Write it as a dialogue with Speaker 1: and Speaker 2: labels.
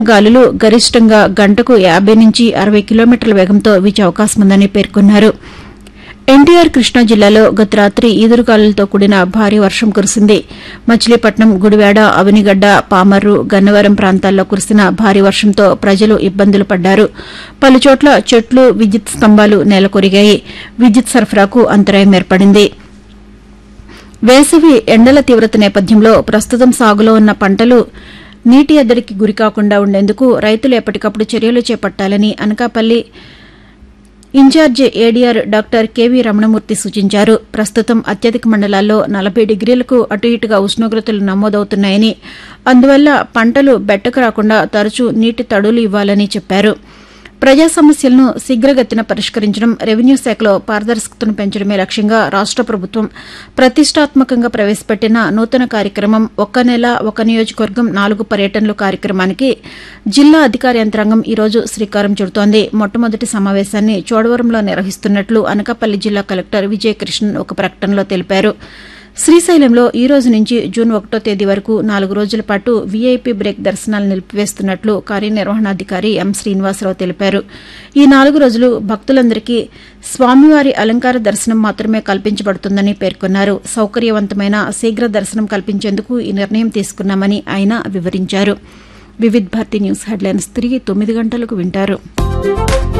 Speaker 1: గాలులు గరిష్టంగా గంటకు యాబై నుంచి అరవై కిలోమీటర్ల వేగంతో వీచే అవకాశం ఉందని పేర్కొన్నారు ఎన్టీఆర్ కృష్ణా జిల్లాలో గత రాత్రి ఈదురుగాలులతో కూడిన భారీ వర్షం కురిసింది మచిలీపట్నం గుడివాడ అవనిగడ్డ పామర్రు గన్నవరం ప్రాంతాల్లో కురిసిన భారీ వర్షంతో ప్రజలు ఇబ్బందులు పడ్డారు పలుచోట్ల చెట్లు విద్యుత్ స్తంభాలు నేలకొరిగాయి విద్యుత్ సరఫరాకు అంతరాయం ఏర్పడింది వేసవి ఎండల తీవ్రత నేపథ్యంలో ప్రస్తుతం సాగులో ఉన్న పంటలు నీటి ఎద్దడికి గురికాకుండా ఉండేందుకు రైతులు ఎప్పటికప్పుడు చర్యలు చేపట్టాలని Anakapalli in charge ADR doctor KV Ramanamurthy సూచించారు ప్రస్తుతం అత్యధిక మండలాల్లో నలభై డిగ్రీలకు అటు ఇటుగా ఉష్ణోగ్రతలు నమోదవుతున్నాయని అందువల్ల పంటలు బెట్టకు రాకుండా తరచూ నీటి తడులు ఇవ్వాలని చెప్పారు ప్రజా సమస్యలను శీఘ్రగతిన పరిష్కరించడం రెవెన్యూ శాఖలో పారదర్శకతను పెంచడమే లక్ష్యంగా రాష్ట ప్రభుత్వం ప్రతిష్టాత్మకంగా ప్రవేశపెట్టిన నూతన కార్యక్రమం ఒక్క నెల ఒక నియోజకవర్గం నాలుగు పర్యటనలు కార్యక్రమానికి జిల్లా అధికార యంత్రాంగం ఈ రోజు శ్రీకారం చుడుతోంది మొట్టమొదటి సమావేశాన్ని చోడవరంలో నిర్వహిస్తున్నట్లు అనకాపల్లి జిల్లా కలెక్టర్ విజయకృష్ణన్ ఒక ప్రకటనలో తెలిపారు శ్రీశైలంలో ఈ రోజు నుంచి జూన్ ఒకటో తేదీ వరకు నాలుగు రోజుల పాటు వీఐపీ బ్రేక్ దర్శనాలు నిలిపివేస్తున్నట్లు కార్యనిర్వహణాధికారి ఎం శ్రీనివాసరావు తెలిపారు ఈ నాలుగు రోజులు భక్తులందరికీ స్వామివారి అలంకార దర్శనం మాత్రమే కల్పించబడుతుందని పేర్కొన్నారు సౌకర్యవంతమైన శీఘ్ర దర్శనం కల్పించేందుకు ఈ నిర్ణయం తీసుకున్నామని ఆయన వివరించారు వివిధ్ భారతి న్యూస్ హెడ్లైన్స్ తిరిగి తొమ్మిది గంటలకు వింటారు